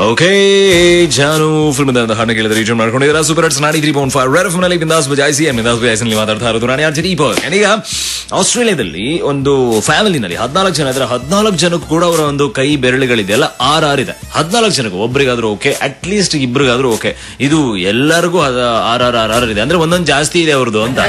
Okay ಜಾನು film ಒಂದು ಹಾಡು ಕೇಳಿದ್ರೆ ರೀಚ್ ಮಾಡ್ಕೊಂಡಿದ್ದೀರಾ ಸೂಪರ್ ಹಿಟ್ಸ್ ನಾಡಿ ತ್ರೀ ಪಾಯಿಂಟ್ ಫೈವ್ ರೆಡ್ ನಲ್ಲಿ ಬಿಂದಾಸ್ ಬಜಾಯಿಸಿ ಬಿಂದಾಸ್ ಬಜಾಯಿಸಿ ಮಾತಾಡ್ತಾ ಇರೋದು ನಾನು ಯಾರು ದೀಪ ಈಗ ಆಸ್ಟ್ರೇಲಿಯಾದಲ್ಲಿ ಒಂದು ಫ್ಯಾಮಿಲಿನಲ್ಲಿ ಹದಿನಾಲ್ಕು ಜನ ಇದ್ರೆ ಹದಿನಾಲ್ಕು ಜನಕ್ಕೂ ಕೂಡ ಅವರ ಒಂದು ಕೈ ಬೆರಳುಗಳಿದೆಯಲ್ಲ ಆರ್ ಆರ್ ಇದೆ ಹದಿನಾಲ್ಕು ಜನಕ್ಕೂ ಒಬ್ರಿಗಾದ್ರೂ ಓಕೆ ಅಟ್ ಲೀಸ್ಟ್ ಇಬ್ರಿಗಾದ್ರೂ ಓಕೆ ಇದು ಎಲ್ಲರಿಗೂ ಅದ ಆರ್ ಆರ್ ಆರ್ ಆರ್ ಇದೆ ಅಂದ್ರೆ ಒಂದೊಂದು ಜಾಸ್ತಿ ಇದೆ ಅವ್ರದ್ದು ಅಂತ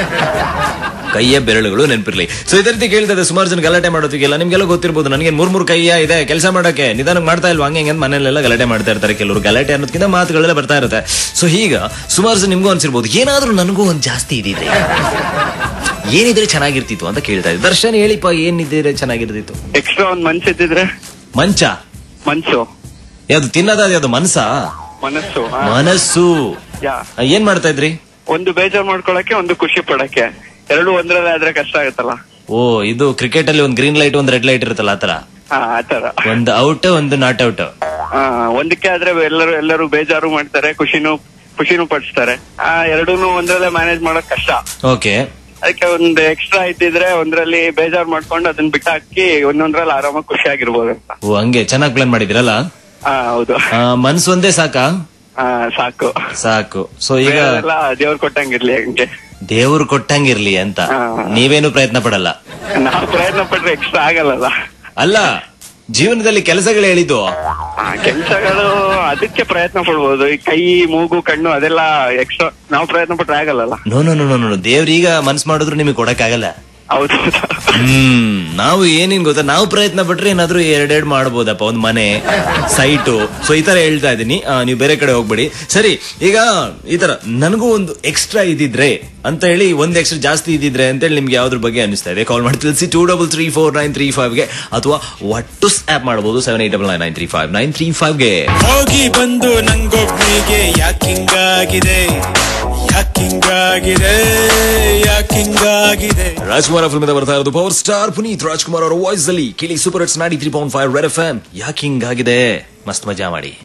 ಕೈಯ ಬೆರಳುಗಳು ನೆನಪಿರ್ಲಿ ಸೊ ಇದೇ ರೀತಿ ಕೇಳ್ತಾ ಇದೆ ಸುಮಾರು ಜನ ಗಲಾಟೆ ಮಾಡೋದಕ್ಕೆಲ್ಲ ನಿಮ್ಗೆಲ್ಲ ಗೊತ್ತಿರ್ಬೋದು ನನಗೆ ಮೂರ್ ಮೂರು ಕೈಯ ಇದೆ ಕೆಲಸ ಮಾಡಕ್ಕೆ ನಿಧಾನಕ್ಕೆ ಮಾಡ್ತಾ ಇಲ್ವಾ ಹಂಗೆ ಹಿಂಗೆ ಅಂತ ಮನೆಯಲ್ಲೆಲ್ಲ ಗಲಾಟೆ ಮಾಡ್ತಾ ಇರ್ತಾರೆ ಕೆಲವರು ಗಲಾಟೆ ಅನ್ನೋದಕ್ಕಿಂತ ಮಾತುಗಳೆಲ್ಲ ಬರ್ತಾ ಇರುತ್ತೆ ಸೊ ಈಗ ಸುಮಾರು ಜನ ನಿಮ್ಗೂ ಅನ್ಸಿರ್ಬೋದು ಏನಾದ್ರೂ ನನಗೂ ಒಂದು ಜಾಸ್ತಿ ಇದಿದೆ ಏನಿದ್ರೆ ಚೆನ್ನಾಗಿರ್ತಿತ್ತು ಅಂತ ಕೇಳ್ತಾ ಇದ್ದೆ ದರ್ಶನ್ ಹೇಳಿಪ್ಪ ಏನಿದ್ರೆ ಚೆನ್ನಾಗಿರ್ತಿತ್ತು ಎಕ್ಸ್ಟ್ರಾ ಒಂದ್ ಮನ್ಸ್ ಇದ್ದಿದ್ರೆ ಮಂಚ ಮನ್ಸು ಯಾವ್ದು ತಿನ್ನದ ಯಾವ್ದು ಮನ್ಸ ಮನಸ್ಸು ಆ, ಮನಸ್ಸು ಯಾ ಆ, ಏನ್ ಮಾಡ್ತಾ ಇದ್ರಿ ಒಂದು ಬೇಜಾರ್ ಮಾಡ್ಕೊಳಕ್ಕೆ ಒಂದು ಖುಷಿ ಪಡಕ್ಕೆ ಎರಡು ಒಂದ್ರಲ್ಲೇ ಆದ್ರೆ ಕಷ್ಟ ಆಗುತ್ತಲ್ಲ ಓ ಇದು ಕ್ರಿಕೆಟ್ ಅಲ್ಲಿ ಒಂದು ಗ್ರೀನ್ ಲೈಟ್ ಒಂದು ರೆಡ್ ಲೈಟ್ ಇರುತ್ತಲ್ಲ ಆತರ ಹಾ ಆತರ ಒಂದು ಔಟ್ ಒಂದು ನಾಟ್ ಔಟ್ ಆ, ಒಂದಕ್ಕೆ ಆದ್ರೆ ಎಲ್ಲರೂ ಎಲ್ಲರೂ ಬೇಜಾರು ಮಾಡ್ತಾರೆ ಖುಷಿನೂ ಖುಷಿನೂ ಪಡಿಸ್ತಾರೆ ಆ ಎರಡೂನು ಒಂದ್ರಲ್ಲೇ ಮ್ಯಾನೇಜ್ ಮಾಡಕ್ ಕಷ್ಟ ಓಕೆ ಅದಕ್ಕೆ ಒಂದ್ ಎಕ್ಸ್ಟ್ರಾ ಇದ್ದಿದ್ರೆ ಒಂದ್ರಲ್ಲಿ ಬೇಜಾರ್ ಮಾಡ್ಕೊಂಡು ಅದನ್ನ ಬಿಟ್ಟಾಕಿ ಒಂದೊಂದ್ರಲ್ಲಿ ಆರಾಮಾಗಿ ಖುಷಿಯಾಗಿರ್ಬೋದು ಅಂತ ಓ ಹಂಗೆ ಚೆನ್ನಾಗಿ ಪ್ಲಾನ್ ಮಾಡಿದಿರಲ್ಲ ಹಾ ಹೌದು ಮನ್ಸು ಒಂದೇ ಸಾಕಾ ಆ, ಸಾಕು ಸಾಕು ಸೊ ಈಗ ಬೇರೆಲ್ಲ ದೇವ್ರು ಕೊಟ್ಟಂಗಿರ್ಲಿ ಹಂಗೆ ದೇವ್ರು ಕೊಟ್ಟಂಗಿರ್ಲಿ ಅಂತ ಹಾ. ನೀವೇನು ಪ್ರಯತ್ನ ಪಡಲ್ಲ ನಾವು ಪ್ರಯತ್ನ ಪಟ್ರೆ ಎಕ್ಸ್ಟ್ರಾ ಆಗಲ್ಲಲ್ಲ ಅಲ್ಲ ಜೀವನದಲ್ಲಿ ಕೆಲಸಗಳು ಹೇಳಿದ್ದು ಆ, ಕೆಲ್ಸಗಳು ಅದಕ್ಕೆ ಪ್ರಯತ್ನ ಪಡ್ಬೋದು ಈ ಕೈ ಮೂಗು ಕಣ್ಣು ಅದೆಲ್ಲ ಎಕ್ಸ್ಟ್ರಾ ನಾವು ಪ್ರಯತ್ನ ಪಟ್ರೆ ಆಗಲ್ಲಲ್ಲ ನೋ ನೋ ನೋ ನೋ ದೇವ್ರೀಗ ಮನ್ಸ್ ಮಾಡಿದ್ರು ನಿಮಗೆ ಕೊಡಕ್ಕಾಗಲ್ಲ ಹೌದು ಹ್ಮ್ ನಾವು ಏನೇನ್ ಗೊತ್ತಾ ನಾವು ಪ್ರಯತ್ನ ಪಟ್ರೆ ಏನಾದ್ರೂ ಎರಡೆರಡು ಮಾಡ್ಬೋದಪ್ಪ ಒಂದ್ ಮನೆ ಸೈಟು ಸೊ ಈ ತರ ಹೇಳ್ತಾ ಇದೀನಿ ಆ, ನೀವು ಬೇರೆ ಕಡೆ ಹೋಗ್ಬೇಡಿ ಸರಿ ಈಗ ಈ ತರ ನನಗೂ ಒಂದು ಎಕ್ಸ್ಟ್ರಾ ಇದಿದ್ರೆ ಅಂತ ಹೇಳಿ ಒಂದ್ ಎಕ್ಸ್ಟ್ರಾ ಜಾಸ್ತಿ ಇದಿದ್ರೆ ಅಂತ ಹೇಳಿ ನಿಮ್ಗೆ ಯಾವ್ದ್ರ ಬಗ್ಗೆ ಅನಿಸ್ತಾ ಇದೆ ಕಾಲ್ ಮಾಡಿ ತಿಳಿಸಿ two double three four nine three ಫೈವ್ಗೆ ಅಥವಾ ವಾಟ್ಸ್ ಆಪ್ ಮಾಡಬಹುದು seven eight double nine nine three five nine three ಫೈವ್ಗೆ ಹೋಗಿ ಬಂದು ನಂಗೊಬ್ನಿಗೆ ಯಾಕಿಂಗಾಗಿದೆ ಯಾಕಿಂಗಾಗಿದೆ ಯಾಕಿಂಗಾಗಿದೆ ರಾಜ್ಕುಮಾರ್ ಫಿಲ್ಮ್ ಬರ್ತಾ ಇರೋದು ಪವರ್ ಸ್ಟಾರ್ ಪುನೀತ್ ರಾಜ್ಕುಮಾರ್ ಅವರ ವಾಯ್ಸ್ ಅಲ್ಲಿ ಕಿಳಿ ಸೂಪರ್ ಹಿಟ್ಸ್ ನಾಡಿ three point five red F M ಯಾಕೆ ಹಿಂಗಾಗಿದೆ ಮಸ್ತ್ ಮಜಾ ಮಾಡಿ